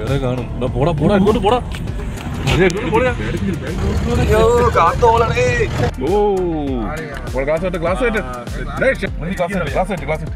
വേറെ കാണും എടാ, പോടാ പോടാ ഇങ്ങോട്ട് പോടാ അതെ, ഇങ്ങോട്ട് പോടാ. ഓ ഗ്ലാസ് ആയിട്ട് ഗ്ലാസ് ആയിട്ട് ഗ്ലാസ് ആയിട്ട് ഗ്ലാസ് ആയിട്ട് ഗ്ലാസ് ആയിട്ട്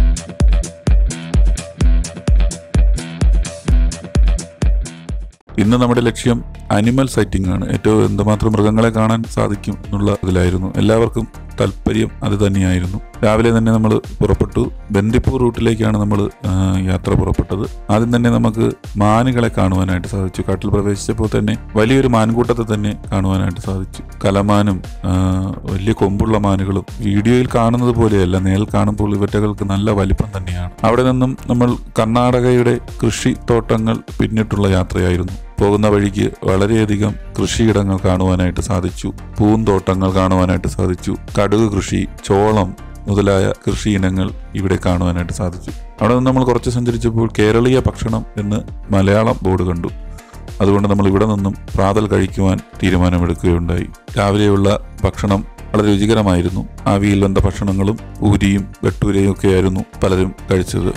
ഇന്ന് നമ്മുടെ ലക്ഷ്യം അനിമൽ സൈറ്റിംഗ് ആണ് ഏറ്റവും എന്തുമാത്രം മൃഗങ്ങളെ കാണാൻ സാധിക്കും എന്നുള്ള ഇതിലായിരുന്നു എല്ലാവർക്കും താല്പര്യം അത് തന്നെയായിരുന്നു രാവിലെ തന്നെ നമ്മൾ പുറപ്പെട്ടു ബന്ദിപ്പൂർ റൂട്ടിലേക്കാണ് നമ്മൾ യാത്ര പുറപ്പെട്ടത് ആദ്യം തന്നെ നമുക്ക് മാനുകളെ കാണുവാനായിട്ട് സാധിച്ചു കാട്ടിൽ പ്രവേശിച്ചപ്പോൾ തന്നെ വലിയൊരു മാൻകൂട്ടത്തെ തന്നെ കാണുവാനായിട്ട് സാധിച്ചു കലമാനും ആ, വലിയ കൊമ്പുള്ള മാനുകളും വീഡിയോയിൽ കാണുന്നത് പോലെയല്ല നേരിൽ കാണുമ്പോൾ ഇവറ്റകൾക്ക് നല്ല വലിപ്പം തന്നെയാണ് അവിടെ നിന്നും നമ്മൾ കർണാടകയുടെ കൃഷി തോട്ടങ്ങൾ പിന്നിട്ടുള്ള യാത്രയായിരുന്നു പോകുന്ന വഴിക്ക് വളരെയധികം കൃഷിയിടങ്ങൾ കാണുവാനായിട്ട് സാധിച്ചു പൂന്തോട്ടങ്ങൾ കാണുവാനായിട്ട് സാധിച്ചു കടുക് കൃഷി ചോളം മുതലായ കൃഷി ഇനങ്ങൾ ഇവിടെ കാണുവാനായിട്ട് സാധിച്ചു അവിടെ നിന്ന് നമ്മൾ കുറച്ച് സഞ്ചരിച്ചപ്പോൾ കേരളീയ ഭക്ഷണം എന്ന് മലയാളം ബോർഡ് കണ്ടു അതുകൊണ്ട് നമ്മൾ ഇവിടെ നിന്നും പ്രാതൽ കഴിക്കുവാൻ തീരുമാനമെടുക്കുകയുണ്ടായി രാവിലെയുള്ള ഭക്ഷണം വളരെ രുചികരമായിരുന്നു ആവിയിൽ വെന്ത ഭക്ഷണങ്ങളും ഊരിയും വെട്ടൂരയും ഒക്കെയായിരുന്നു പലരും കഴിച്ചത്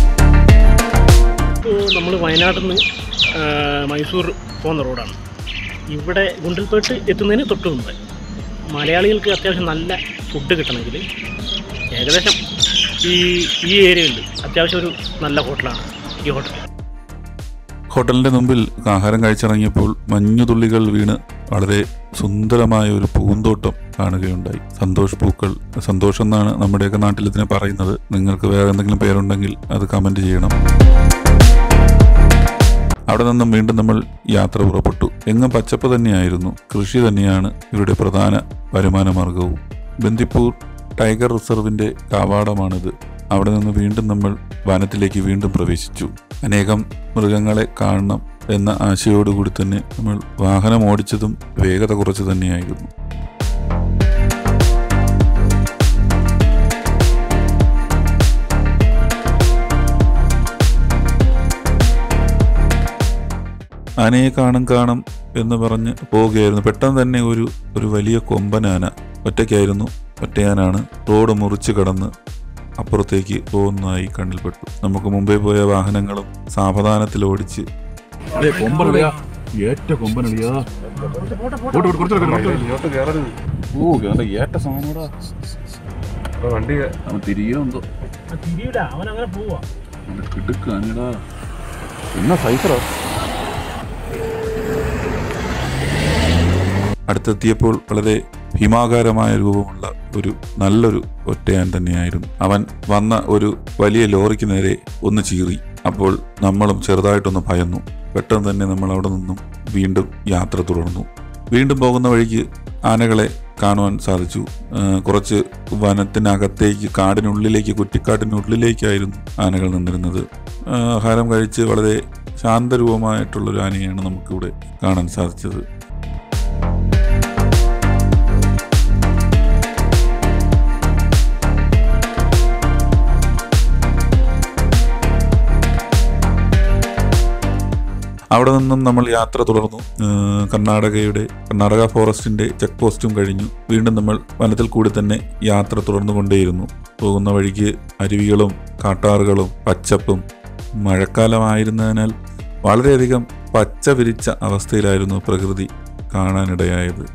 നമ്മൾ വയനാട്ടിൽ നിന്ന് മൈസൂർ പോകുന്ന റോഡാണ് ഇവിടെ ഗുണ്ടൽപേട്ട് എത്തുന്നതിന് തൊട്ട് മുമ്പ് മലയാളികൾക്ക് അത്യാവശ്യം നല്ല ഫുഡ് കിട്ടണമെങ്കിൽ ഏകദേശം ഈ ഈ ഏരിയയിൽ അത്യാവശ്യം ഒരു നല്ല ഹോട്ടലാണ് ഈ ഹോട്ടൽ ഹോട്ടലിന്റെ മുമ്പിൽ ആഹാരം കഴിച്ചിറങ്ങിയപ്പോൾ മഞ്ഞുതുള്ളികൾ വീണ് വളരെ സുന്ദരമായ ഒരു പൂന്തോട്ടം കാണുകയുണ്ടായി സന്തോഷ് പൂക്കൾ സന്തോഷം എന്നാണ് നമ്മുടെയൊക്കെ നാട്ടിൽ ഇതിനെ പറയുന്നത് നിങ്ങൾക്ക് വേറെ എന്തെങ്കിലും പേരുണ്ടെങ്കിൽ അത് കമന്റ് ചെയ്യണം അവിടെ നിന്നും വീണ്ടും നമ്മൾ യാത്ര പുറപ്പെട്ടു എങ്ങും പച്ചപ്പ് തന്നെയായിരുന്നു കൃഷി തന്നെയാണ് ഇവരുടെ പ്രധാന വരുമാന മാർഗവും ബന്ദിപ്പൂർ ടൈഗർ റിസർവിന്റെ കാവാടമാണിത് അവിടെ നിന്ന് വീണ്ടും നമ്മൾ വനത്തിലേക്ക് വീണ്ടും പ്രവേശിച്ചു അനേകം മൃഗങ്ങളെ കാണണം എന്ന ആശയോടുകൂടി തന്നെ നമ്മൾ വാഹനം ഓടിച്ചതും വേഗത കുറച്ച് തന്നെയായിരുന്നു ആനയെ കാണും കാണും എന്ന് പറഞ്ഞ് പോവുകയായിരുന്നു പെട്ടെന്ന് തന്നെ ഒരു ഒരു വലിയ കൊമ്പനാന ഒറ്റയ്ക്കായിരുന്നു ഒറ്റയാനാണ് റോഡ് മുറിച്ച് കടന്ന് അപ്പുറത്തേക്ക് പോകുന്നതായി കണ്ണിൽപ്പെട്ടു നമുക്ക് മുമ്പേ പോയ വാഹനങ്ങളും സാവധാനത്തിൽ ഓടിച്ച് അതെ കൊമ്പനളിയാ ഏറ്റ കൊമ്പനളിയാ ഓട്ട് ഓട്ട് കുറച്ച് ഇങ്ങോട്ട് കയറരുത് ഓ കേരള ഏറ്റ സാധനടാ വണ്ടി അവൻ തിരികെ എന്തോ തിരിയില്ല അവൻ അങ്ങനെ പോവാ കിടുക്കാനടാ എന്നാ സൈസറാ അടുത്തെത്തിയപ്പോൾ വളരെ ഭീമാകാരമായ രൂപമുള്ള ഒരു നല്ലൊരു ഒറ്റയാൻ തന്നെയായിരുന്നു അവൻ വന്ന ഒരു വലിയ ലോറിക്ക് നേരെ ഒന്ന് ചീറി അപ്പോൾ നമ്മളും ചെറുതായിട്ടൊന്ന് ഭയന്നു പെട്ടെന്ന് തന്നെ നമ്മൾ അവിടെ നിന്നും വീണ്ടും യാത്ര തുടർന്നു വീണ്ടും പോകുന്ന വഴിക്ക് ആനകളെ കാണുവാൻ സാധിച്ചു ആ, കുറച്ച് വനത്തിനകത്തേക്ക് കാടിനുള്ളിലേക്ക് കുറ്റിക്കാട്ടിനുള്ളിലേക്കായിരുന്നു ആനകൾ നിന്നിരുന്നത് ആ, ആഹാരം കഴിച്ച് വളരെ ശാന്തരൂപമായിട്ടുള്ളൊരു ആനയാണ് നമുക്കിവിടെ കാണാൻ സാധിച്ചത് അവിടെ നിന്നും നമ്മൾ യാത്ര തുടർന്നു ഏഹ് കർണാടകയുടെ കർണാടക ഫോറസ്റ്റിന്റെ ചെക്ക് പോസ്റ്റും കഴിഞ്ഞു വീണ്ടും നമ്മൾ വനത്തിൽ കൂടി തന്നെ യാത്ര തുടർന്നുകൊണ്ടേയിരുന്നു പോകുന്ന വഴിക്ക് അരുവികളും കാട്ടാറുകളും പച്ചപ്പും മഴക്കാലമായിരുന്നതിനാൽ വളരെയധികം പച്ച വിരിച്ച അവസ്ഥയിലായിരുന്നു പ്രകൃതി കാണാനിടയായത്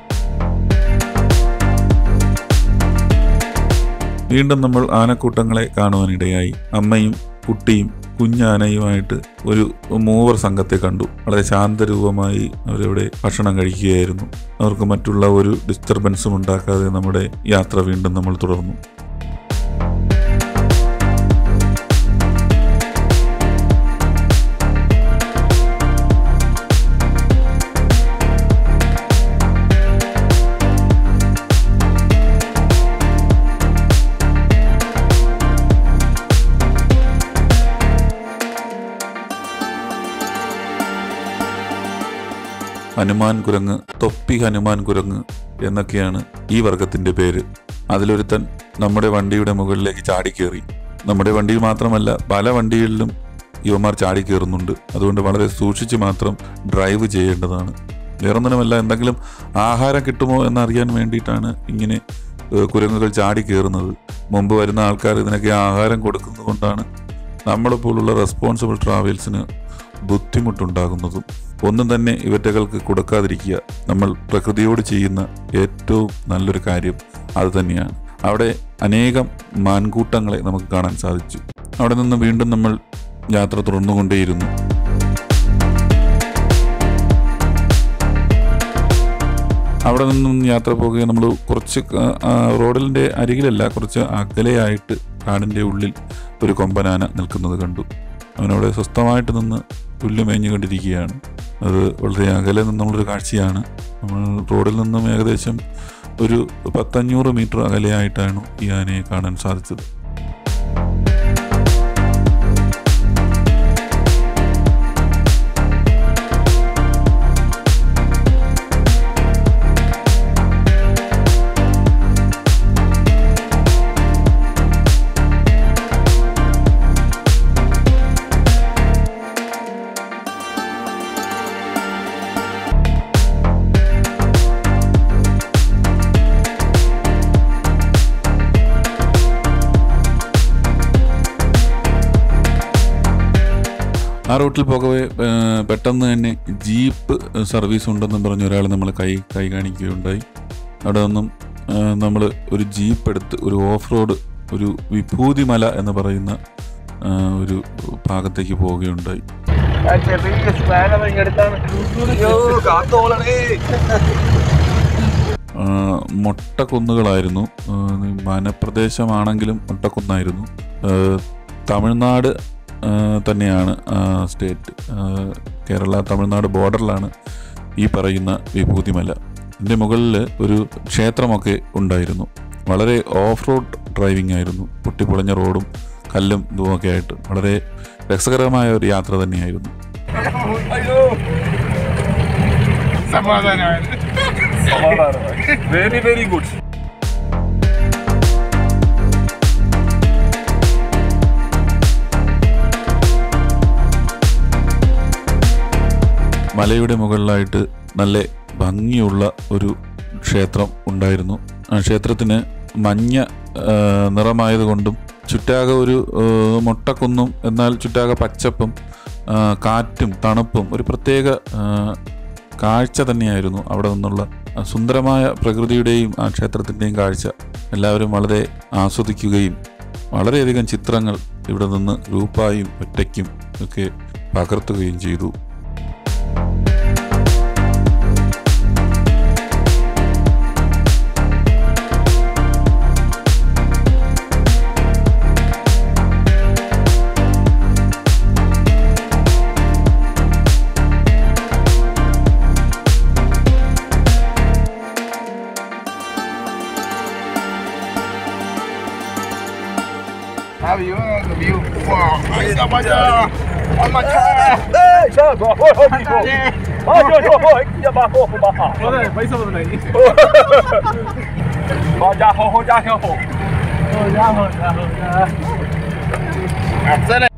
വീണ്ടും നമ്മൾ ആനക്കൂട്ടങ്ങളെ കാണുവാനിടയായി അമ്മയും കുട്ടിയും കുഞ്ഞാനയുമായിട്ട് ഒരു മൂവർ സംഘത്തെ കണ്ടു വളരെ ശാന്തരൂപമായി അവരവിടെ ഭക്ഷണം കഴിക്കുകയായിരുന്നു അവർക്ക് മറ്റുള്ള ഒരു ഡിസ്റ്റർബൻസും ഉണ്ടാക്കാതെ നമ്മുടെ യാത്ര വീണ്ടും നമ്മൾ തുടർന്നു ഹനുമാൻ കുരങ്ങ് തൊപ്പി ഹനുമാൻ കുരങ്ങ് എന്നൊക്കെയാണ് ഈ വർഗത്തിന്റെ പേര് അതിലൊരുത്തൻ നമ്മുടെ വണ്ടിയുടെ മുകളിലേക്ക് ചാടിക്കേറി നമ്മുടെ വണ്ടിയിൽ മാത്രമല്ല പല വണ്ടികളിലും യുവമാർ ചാടിക്കേറുന്നുണ്ട് അതുകൊണ്ട് വളരെ സൂക്ഷിച്ച് മാത്രം ഡ്രൈവ് ചെയ്യേണ്ടതാണ് വേറൊന്നിനുമല്ല എന്തെങ്കിലും ആഹാരം കിട്ടുമോ എന്നറിയാൻ വേണ്ടിയിട്ടാണ് ഇങ്ങനെ ഏഹ്, കുരങ്ങുകൾ ചാടി കയറുന്നത് മുമ്പ് വരുന്ന ആൾക്കാർ ഇതിനൊക്കെ ആഹാരം കൊടുക്കുന്നത് കൊണ്ടാണ് നമ്മളെപ്പോലുള്ള റെസ്പോൺസിബിൾ ട്രാവൽസിന് ബുദ്ധിമുട്ടുണ്ടാകുന്നതും ഒന്നും തന്നെ ഇവറ്റകൾക്ക് കൊടുക്കാതിരിക്കുക നമ്മൾ പ്രകൃതിയോട് ചെയ്യുന്ന ഏറ്റവും നല്ലൊരു കാര്യം അത് തന്നെയാണ് അവിടെ അനേകം മാൻകൂട്ടങ്ങളെ നമുക്ക് കാണാൻ സാധിച്ചു അവിടെ നിന്ന് വീണ്ടും നമ്മൾ യാത്ര തുടർന്നുകൊണ്ടേയിരുന്നു അവിടെ നിന്നും യാത്ര പോകുക നമ്മൾ കുറച്ച് ക- ആ, റോഡിൻ്റെ അരികിലല്ല കുറച്ച് അകലെയായിട്ട് കാടിൻ്റെ ഉള്ളിൽ ഒരു കൊമ്പനാന നിൽക്കുന്നത് കണ്ടു അവനവിടെ സ്വസ്ഥമായിട്ട് നിന്ന് പുല്ല് മേഞ്ഞുകൊണ്ടിരിക്കുകയാണ് അത് വളരെ അകലെ നിന്നുള്ളൊരു കാഴ്ചയാണ് നമ്മൾ റോഡിൽ നിന്നും ഏകദേശം ഒരു പത്തഞ്ഞൂറ് മീറ്റർ അകലെയായിട്ടാണ് ഈ ആനയെ കാണാൻ സാധിച്ചത് ആ റൂട്ടിൽ പോകവേ ഏ, പെട്ടെന്ന് തന്നെ ജീപ്പ് സർവീസ് ഉണ്ടെന്നും പറഞ്ഞ് ഒരാൾ നമ്മൾ കൈ കൈ കാണിക്കുകയുണ്ടായി അവിടെ നിന്നും നമ്മൾ ഒരു ജീപ്പ് എടുത്ത് ഒരു ഓഫ് റോഡ് ഒരു വിഭൂതിമല എന്ന് പറയുന്ന ആ, ഒരു ഭാഗത്തേക്ക് പോവുകയുണ്ടായി ചെറിയ സ്പാനർ ഇങ്ങടുത്താണ് അയ്യോ കാത്തോളണേ ആ, മൊട്ടക്കുന്നുകളായിരുന്നു ആ, വനപ്രദേശമാണെങ്കിലും മൊട്ടക്കുന്നായിരുന്നു ആ, തമിഴ്നാട് ആ, തന്നെയാണ് ആ, സ്റ്റേറ്റ് ആ, കേരള തമിഴ്നാട് ബോർഡറിലാണ് ഈ പറയുന്ന വിഭൂതിമല ഇതിൻ്റെ മുകളിൽ ഒരു ക്ഷേത്രമൊക്കെ ഉണ്ടായിരുന്നു വളരെ ഓഫ് റോഡ് ഡ്രൈവിംഗ് ആയിരുന്നു പൊട്ടിപ്പൊളിഞ്ഞ റോഡും കല്ലും ഇതുമൊക്കെ ആയിട്ട് വളരെ രസകരമായ ഒരു യാത്ര തന്നെയായിരുന്നു അയ്യോ സമാധാനമായി സമാധാനമായി വെരി വെരി ഗുഡ് മലയുടെ മുകളിലായിട്ട് നല്ല ഭംഗിയുള്ള ഒരു ക്ഷേത്രം ഉണ്ടായിരുന്നു ആ ക്ഷേത്രത്തിന് മഞ്ഞ ആ, നിറമായതുകൊണ്ടും ചുറ്റാകെ ഒരു ആ, മൊട്ടക്കുന്നും എന്നാൽ ചുറ്റാകെ പച്ചപ്പും ആ, കാറ്റും തണുപ്പും ഒരു പ്രത്യേക ആ, കാഴ്ച തന്നെയായിരുന്നു അവിടെ നിന്നുള്ള ആ സുന്ദരമായ പ്രകൃതിയുടെയും ആ ക്ഷേത്രത്തിൻ്റെയും കാഴ്ച എല്ലാവരും വളരെ ആസ്വദിക്കുകയും വളരെയധികം ചിത്രങ്ങൾ ഇവിടെ നിന്ന് ഗ്രൂപ്പായും ഒറ്റയ്ക്കും ഒക്കെ പകർത്തുകയും ചെയ്തു How are you? The view. Wow. Ay, Amaya. Amaya. Eh, siya. Hoy, hoy, hoy. Hoy, hoy, hoy, hoy. Ya ba ho, ba ha. Wala, paisa mo na ni. Ba ja ho ho ja ho ho. Ho ja ho ja ho ja. Asana.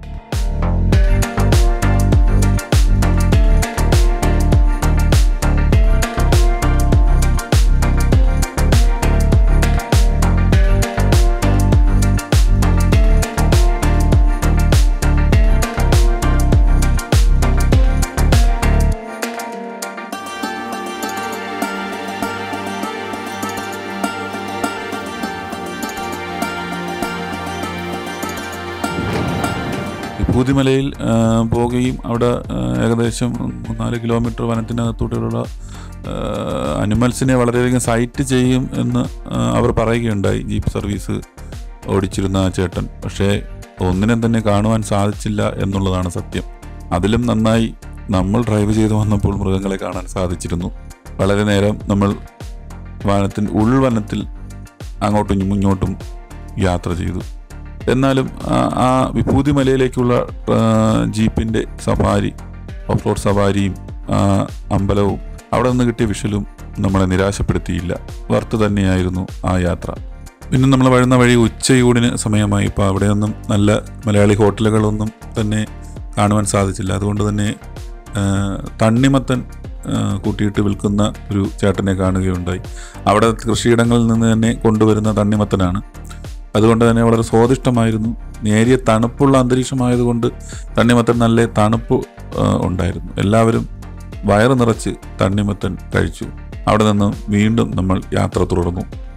വിഭൂതിമലയിൽ ആ, പോവുകയും അവിടെ ആ, ഏകദേശം മൂന്നാല് kilometre വനത്തിനകത്തൂടെയുള്ള ആ, അനിമൽസിനെ വളരെയധികം site ചെയ്യും എന്ന് ആ, അവർ പറയുകയുണ്ടായി ജീപ്പ് സർവീസ് ഓടിച്ചിരുന്ന ആ ചേട്ടൻ പക്ഷേ ഒന്നിനെ തന്നെ കാണുവാൻ സാധിച്ചില്ല എന്നുള്ളതാണ് സത്യം അതിലും നന്നായി നമ്മൾ ഡ്രൈവ് ചെയ്ത് വന്നപ്പോൾ മൃഗങ്ങളെ കാണാൻ സാധിച്ചിരുന്നു വളരെ നേരം നമ്മൾ വനത്തിൻ ഉൾവനത്തിൽ അങ്ങോട്ടും ഇങ്ങോട്ടും യാത്ര ചെയ്തു എന്നാലും ആ- ആ വിഭൂതി മലയിലേക്കുള്ള ആ, ജീപ്പിൻ്റെ സഫാരി ഓഫ് റോഡ് സവാരിയും ആ, അമ്പലവും അവിടെ നിന്ന് കിട്ടിയ വിഷലും നമ്മളെ നിരാശപ്പെടുത്തിയില്ല വർത്ത് തന്നെയായിരുന്നു ആ യാത്ര പിന്നെ നമ്മൾ വഴുന്ന വഴി ഉച്ചയൂടിന് സമയമായി ഇപ്പോൾ അവിടെയൊന്നും നല്ല മലയാളി ഹോട്ടലുകളൊന്നും തന്നെ കാണുവാൻ സാധിച്ചില്ല അതുകൊണ്ട് തന്നെ ആ, തണ്ണിമത്തൻ ആ, കൂട്ടിയിട്ട് വിൽക്കുന്ന ഒരു ചേട്ടനെ കാണുകയുണ്ടായി അവിടെ കൃഷിയിടങ്ങളിൽ നിന്ന് തന്നെ കൊണ്ടുവരുന്ന തണ്ണിമത്തനാണ് അതുകൊണ്ട് തന്നെ വളരെ സ്വാദിഷ്ടമായിരുന്നു നേരിയ തണുപ്പുള്ള അന്തരീക്ഷമായതുകൊണ്ട് തണ്ണിമത്തൻ നല്ല തണുപ്പ് ആ, ഉണ്ടായിരുന്നു എല്ലാവരും വയറ് നിറച്ച് തണ്ണിമത്തൻ കഴിച്ചു അവിടെ നിന്ന് വീണ്ടും നമ്മൾ യാത്ര തുടർന്നു